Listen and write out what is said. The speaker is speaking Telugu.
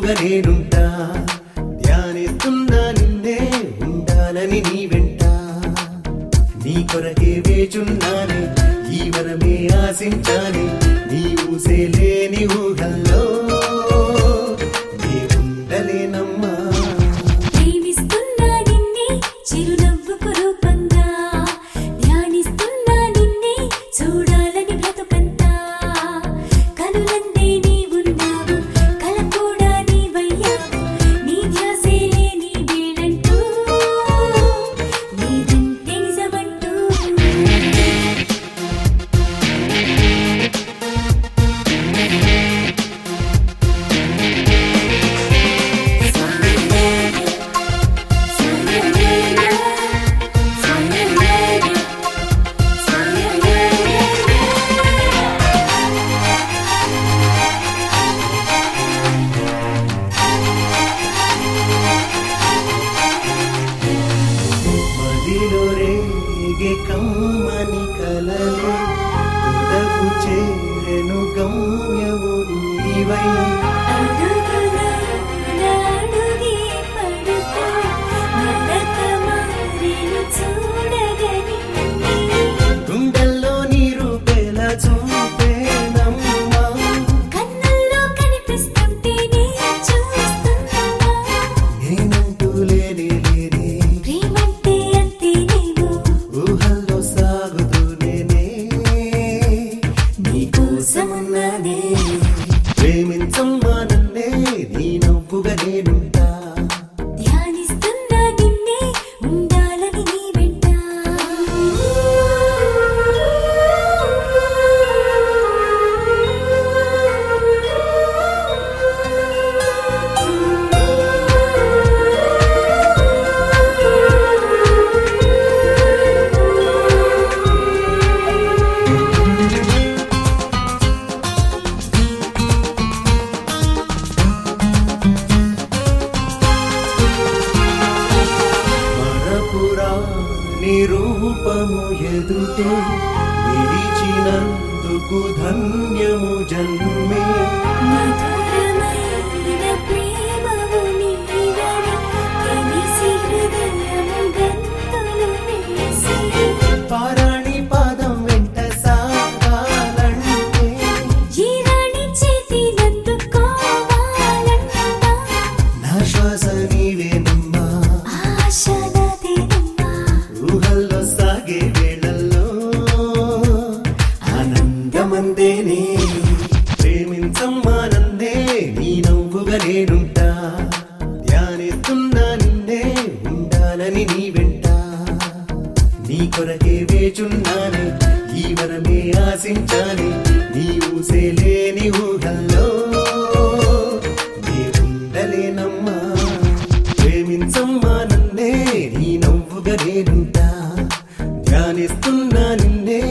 నవ్వుగా నేనుంటా ధ్యానిస్తున్నా నిన్నే ఉండాలని నీ వెంట నీ కొరకే వేచున్నానే ఈ వరమే ఆశించాలి నీ ఊసే లేని ఊహల్లో నీ ఉండలేనమ్మా ప్రేమిస్తున్నా నిన్నే చిరునవ్వుకు రూపంగా ధ్యానిస్తున్నా నిన్నే చూడాలని బ్రతుకంతా కనులందే నీవున్నావు కల కూడా నీవయ్యావు నీ ధ్యాసే లేని వేళంటూ నీదంటే నిజమంటూ మదిలో రేగే కమ్మని కలలే తుదకు చేరెను గమ్యము నీవై గుండెల్లో నీ రూపేల చూపేనమ్మా నేనంటూ లేనే లేనే ఊహల్లో సాగుతూ నేనే నీకోసమున్నదే ప్రేమించమ్మా నన్నే నీ నవ్వుగా నేనుంటా మరపురా నిరూపము ఎదుటే నిలిచినందుకు ధన్యము జన్మే మధురమైన ప్రేమము నీవని తెలిసి హృదయము గంతులు వేసి పారాణి పాదం వెంట సాగాలంటే జీరాణి చేతినందుకోవాలంటా నా శ్వాస నీవేనమ్మా ఆశ నాదేనమ్మా ఊహల్లో సాగే వేళల్లో ఆనందమందేనే ప్రేమించమ్మా నన్నే నీ నవ్వుగా నేనుంటా ధ్యానిస్తున్నా నిన్నే ఉండాలని నీ వెంట నీ కొరకే వేచున్నానే ఈ వరమే ఆశించాలి నీ ఊసే లేని ఊహల్లో నీ ఉండలేనమ్మా ప్రేమించమ్మా నన్నే నీ నవ్వుగా నేనుంటా ధ్యానిస్తున్నా నిన్నే